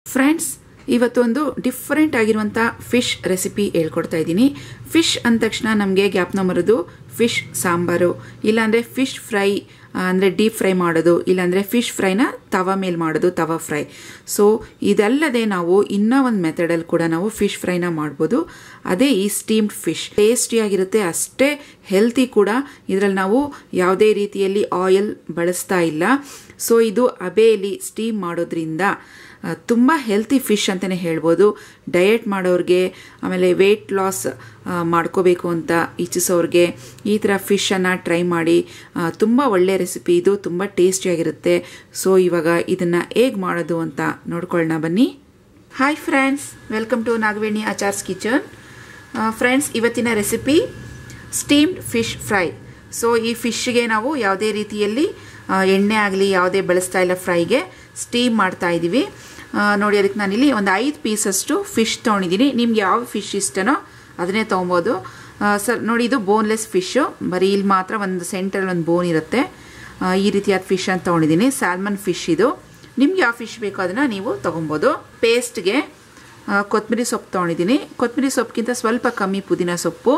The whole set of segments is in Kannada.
ಫ್ರೆಂಡ್ಸ್ ಇವತ್ತೊಂದು ಡಿಫ್ರೆಂಟ್ ಆಗಿರುವಂಥ ಫಿಶ್ ರೆಸಿಪಿ ಹೇಳ್ಕೊಡ್ತಾ ಇದ್ದೀನಿ ಫಿಶ್ ಅಂದ ತಕ್ಷಣ ನಮಗೆ ಜ್ಞಾಪನ ಬರೋದು ಫಿಶ್ ಸಾಂಬಾರು ಇಲ್ಲಾಂದರೆ ಫಿಶ್ ಫ್ರೈ ಅಂದರೆ ಡೀಪ್ ಫ್ರೈ ಮಾಡೋದು ಇಲ್ಲಾಂದರೆ ಫಿಶ್ ಫ್ರೈನ ತವ ಮೇಲೆ ಮಾಡೋದು ತವ ಫ್ರೈ ಸೊ ಇದಲ್ಲದೆ ನಾವು ಇನ್ನೂ ಒಂದು ಮೆಥಡಲ್ಲಿ ಕೂಡ ನಾವು ಫಿಶ್ ಫ್ರೈನ ಮಾಡ್ಬೋದು ಅದೇ ಈ ಸ್ಟೀಮ್ಡ್ ಫಿಶ್ ಟೇಸ್ಟಿಯಾಗಿರುತ್ತೆ ಅಷ್ಟೇ ಹೆಲ್ತಿ ಕೂಡ ಇದರಲ್ಲಿ ನಾವು ಯಾವುದೇ ರೀತಿಯಲ್ಲಿ ಆಯಿಲ್ ಬಳಸ್ತಾ ಇಲ್ಲ ಸೊ ಇದು ಅಬೇಲಿ ಸ್ಟೀಮ್ ಮಾಡೋದ್ರಿಂದ ತುಂಬ ಹೆಲ್ತಿ ಫಿಶ್ ಅಂತಲೇ ಹೇಳ್ಬೋದು ಡಯಟ್ ಮಾಡೋರಿಗೆ ಆಮೇಲೆ ವೆಯ್ಟ್ ಲಾಸ್ ಮಾಡ್ಕೋಬೇಕು ಅಂತ ಇಚ್ಛಿಸೋರಿಗೆ ಈ ಥರ ಫಿಶನ್ನು ಟ್ರೈ ಮಾಡಿ ತುಂಬ ಒಳ್ಳೆಯ ರೆಸಿಪಿ ಇದು ತುಂಬ ಟೇಸ್ಟಿಯಾಗಿರುತ್ತೆ ಸೊ ಇವಾಗ ಇದನ್ನು ಹೇಗೆ ಮಾಡೋದು ಅಂತ ನೋಡ್ಕೊಳ್ಳೋಣ ಬನ್ನಿ hi friends welcome to Nagaveni Achar's kitchen friends ಇವತ್ತಿನ recipe steamed fish fry so ಈ ಫಿಶ್ಗೆ ನಾವು ಯಾವುದೇ ರೀತಿಯಲ್ಲಿ ಎಣ್ಣೆ ಆಗಲಿ ಯಾವುದೇ ಬಳಸ್ತಾ ಇಲ್ಲ ಫ್ರೈಗೆ ಸ್ಟೀಮ್ ಮಾಡ್ತಾ ಇದ್ದೀವಿ ನೋಡಿ ಅದಕ್ಕೆ ನಾನಿಲ್ಲಿ ಒಂದು ಐದು ಪೀಸಷ್ಟು ಫಿಶ್ ತೊಗೊಂಡಿದ್ದೀನಿ ನಿಮ್ಗೆ ಯಾವ ಫಿಶ್ ಇಷ್ಟನೋ ಅದನ್ನೇ ತೊಗೊಬೋದು ಸರ್ ನೋಡಿ ಇದು ಬೋನ್ಲೆಸ್ ಫಿಶ್ಶು ಬರೀ ಇಲ್ಲಿ ಮಾತ್ರ ಒಂದು ಸೆಂಟ್ರಲ್ಲಿ ಒಂದು ಬೋನ್ ಇರುತ್ತೆ ಈ ರೀತಿಯಾದ ಫಿಶ್ ಅಂತ ತೊಗೊಂಡಿದ್ದೀನಿ ಸ್ಯಾಲ್ಮನ್ ಫಿಶ್ ಇದು ನಿಮ್ಗೆ ಯಾವ ಫಿಶ್ ಬೇಕೋ ಅದನ್ನು ನೀವು ತೊಗೊಬೋದು ಪೇಸ್ಟ್ಗೆ ಕೊತ್ತಂಬರಿ ಸೊಪ್ಪು ತೊಗೊಂಡಿದ್ದೀನಿ ಕೊತ್ತಂಬರಿ ಸೊಪ್ಪಿಗಿಂತ ಸ್ವಲ್ಪ ಕಮ್ಮಿ ಪುದೀನ ಸೊಪ್ಪು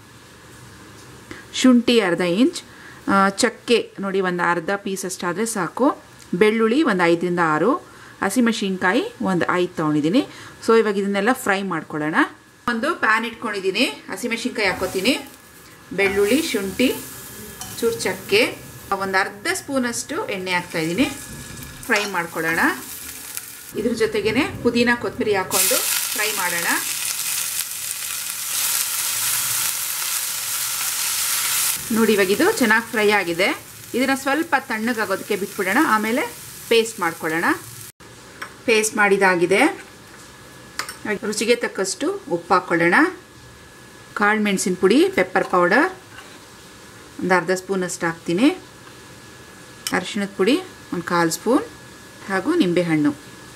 ಶುಂಠಿ ಅರ್ಧ ಇಂಚ್ ಚಕ್ಕೆ ನೋಡಿ ಒಂದು ಅರ್ಧ ಪೀಸ್ ಅಷ್ಟಾದರೆ ಸಾಕು ಬೆಳ್ಳುಳ್ಳಿ ಒಂದು ಐದರಿಂದ ಆರು ಹಸಿಮೆಣಸಿನ್ಕಾಯಿ ಒಂದು ಐದು ತೊಗೊಂಡಿದ್ದೀನಿ ಸೊ ಇವಾಗ ಇದನ್ನೆಲ್ಲ ಫ್ರೈ ಮಾಡ್ಕೊಳ್ಳೋಣ ಒಂದು ಪ್ಯಾನ್ ಇಟ್ಕೊಂಡಿದ್ದೀನಿ ಹಸಿಮೆಣಸಿನ್ಕಾಯಿ ಹಾಕೋತೀನಿ ಬೆಳ್ಳುಳ್ಳಿ ಶುಂಠಿ ಚೂರು ಚಕ್ಕೆ ಒಂದು ಅರ್ಧ ಸ್ಪೂನಷ್ಟು ಎಣ್ಣೆ ಹಾಕ್ತಾಯಿದ್ದೀನಿ ಫ್ರೈ ಮಾಡ್ಕೊಳ್ಳೋಣ ಇದ್ರ ಜೊತೆಗೇ ಪುದೀನ ಕೊತ್ತಂಬರಿ ಹಾಕ್ಕೊಂಡು ಫ್ರೈ ಮಾಡೋಣ ನೋಡಿ ಇವಾಗ ಇದು ಚೆನ್ನಾಗಿ ಫ್ರೈ ಆಗಿದೆ ಇದನ್ನು ಸ್ವಲ್ಪ ತಣ್ಣಗಾಗೋದಕ್ಕೆ ಬಿಟ್ಬಿಡೋಣ ಆಮೇಲೆ ಪೇಸ್ಟ್ ಮಾಡ್ಕೊಳ್ಳೋಣ ಪೇಸ್ಟ್ ಮಾಡಿದಾಗಿದೆ ರುಚಿಗೆ ತಕ್ಕಷ್ಟು ಉಪ್ಪು ಹಾಕ್ಕೊಳ್ಳೋಣ ಕಾಳು ಮೆಣಸಿನ ಪುಡಿ ಪೆಪ್ಪರ್ ಪೌಡರ್ ಒಂದು ಅರ್ಧ ಸ್ಪೂನಷ್ಟು ಹಾಕ್ತೀನಿ ಅರಿಶಿಣದ ಪುಡಿ ಒಂದು ಕಾಲು ಸ್ಪೂನ್ ಹಾಗೂ ನಿಂಬೆಹಣ್ಣು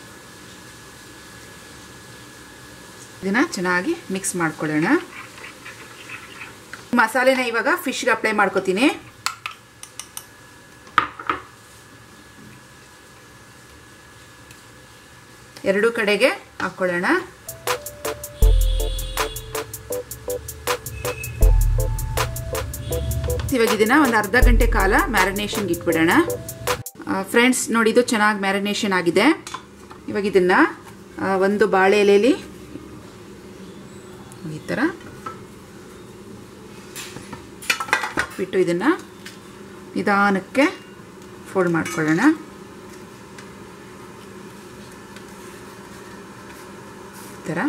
ಇದನ್ನು ಚೆನ್ನಾಗಿ ಮಿಕ್ಸ್ ಮಾಡ್ಕೊಳ್ಳೋಣ ಮಸಾಲೆನ ಇವಾಗ ಫಿಶ್ಗೆ ಅಪ್ಲೈ ಮಾಡ್ಕೋತೀನಿ ಎರಡು ಕಡೆಗೆ ಹಾಕ್ಕೊಳ್ಳೋಣ ಇವಾಗ ಇದನ್ನ ಒಂದು ಅರ್ಧ ಗಂಟೆ ಕಾಲ ಮ್ಯಾರಿನೇಷನ್ಗೆ ಇಟ್ಬಿಡೋಣ ಫ್ರೆಂಡ್ಸ್ ನೋಡಿ ಇದು ಚೆನ್ನಾಗಿ ಮ್ಯಾರಿನೇಷನ್ ಆಗಿದೆ ಇವಾಗ ಇದನ್ನ ಒಂದು ಬಾಳೆ ಎಲೆಯಲ್ಲಿ ಈ ಥರ ಬಿಟ್ಟು ಇದನ್ನು ನಿಧಾನಕ್ಕೆ ಫೋಲ್ಡ್ ಮಾಡ್ಕೊಳ್ಳೋಣ ಈ ಥರ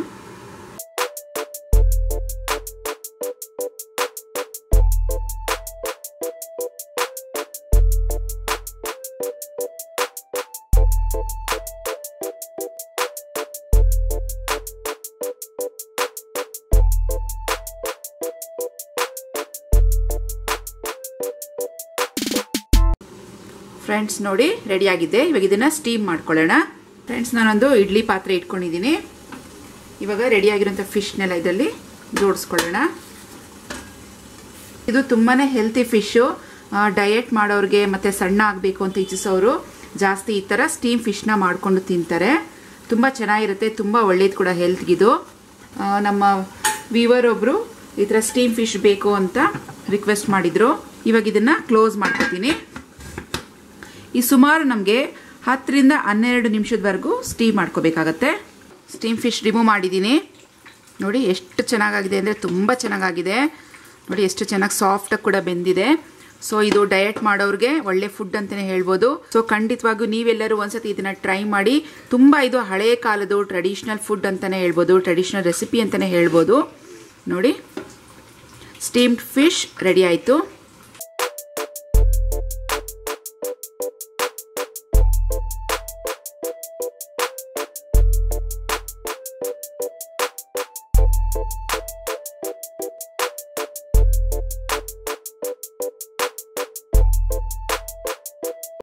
ಫ್ರೆಂಡ್ಸ್ ನೋಡಿ ರೆಡಿಯಾಗಿದೆ ಇವಾಗ ಇದನ್ನು ಸ್ಟೀಮ್ ಮಾಡ್ಕೊಳ್ಳೋಣ ಫ್ರೆಂಡ್ಸ್ ನಾನೊಂದು ಇಡ್ಲಿ ಪಾತ್ರೆ ಇಟ್ಕೊಂಡಿದ್ದೀನಿ ಇವಾಗ ರೆಡಿಯಾಗಿರೋಂಥ ಫಿಶ್ನೆಲ್ಲ ಇದರಲ್ಲಿ ಜೋಡಿಸ್ಕೊಳ್ಳೋಣ ಇದು ತುಂಬಾ ಹೆಲ್ತಿ ಫಿಶ್ಶು ಡಯಟ್ ಮಾಡೋರಿಗೆ ಮತ್ತು ಸಣ್ಣ ಆಗಬೇಕು ಅಂತ ಇಚ್ಛಿಸೋರು ಜಾಸ್ತಿ ಈ ಥರ ಸ್ಟೀಮ್ ಫಿಶ್ನ ಮಾಡಿಕೊಂಡು ತಿಂತಾರೆ ತುಂಬ ಚೆನ್ನಾಗಿರುತ್ತೆ ತುಂಬ ಒಳ್ಳೇದು ಕೂಡ ಹೆಲ್ತ್ಗಿದು ನಮ್ಮ ವಿವರ್ ಒಬ್ಬರು ಈ ಥರ ಸ್ಟೀಮ್ ಫಿಶ್ ಬೇಕು ಅಂತ ರಿಕ್ವೆಸ್ಟ್ ಮಾಡಿದರು ಇವಾಗ ಇದನ್ನು ಕ್ಲೋಸ್ ಮಾಡ್ಕೊತೀನಿ ಈ ಸುಮಾರು ನಮಗೆ ಹತ್ತರಿಂದ ಹನ್ನೆರಡು ನಿಮಿಷದವರೆಗೂ ಸ್ಟೀಮ್ ಮಾಡ್ಕೋಬೇಕಾಗತ್ತೆ ಸ್ಟೀಮ್ ಫಿಶ್ ರಿಮೂವ್ ಮಾಡಿದ್ದೀನಿ ನೋಡಿ ಎಷ್ಟು ಚೆನ್ನಾಗಾಗಿದೆ ಅಂದರೆ ತುಂಬ ಚೆನ್ನಾಗಾಗಿದೆ ನೋಡಿ ಎಷ್ಟು ಚೆನ್ನಾಗಿ ಸಾಫ್ಟಾಗಿ ಕೂಡ ಬೆಂದಿದೆ ಸೊ ಇದು ಡಯಟ್ ಮಾಡೋರಿಗೆ ಒಳ್ಳೆ ಫುಡ್ ಅಂತಲೇ ಹೇಳ್ಬೋದು ಸೊ ಖಂಡಿತವಾಗೂ ನೀವೆಲ್ಲರೂ ಒಂದ್ಸತಿ ಇದನ್ನು ಟ್ರೈ ಮಾಡಿ ತುಂಬ ಇದು ಹಳೆ ಕಾಲದ್ದು ಟ್ರೆಡಿಷ್ನಲ್ ಫುಡ್ ಅಂತಲೇ ಹೇಳ್ಬೋದು ಟ್ರೆಡಿಷ್ನಲ್ ರೆಸಿಪಿ ಅಂತಲೇ ಹೇಳ್ಬೋದು ನೋಡಿ ಸ್ಟೀಮ್ಡ್ ಫಿಶ್ ರೆಡಿ ಆಯಿತು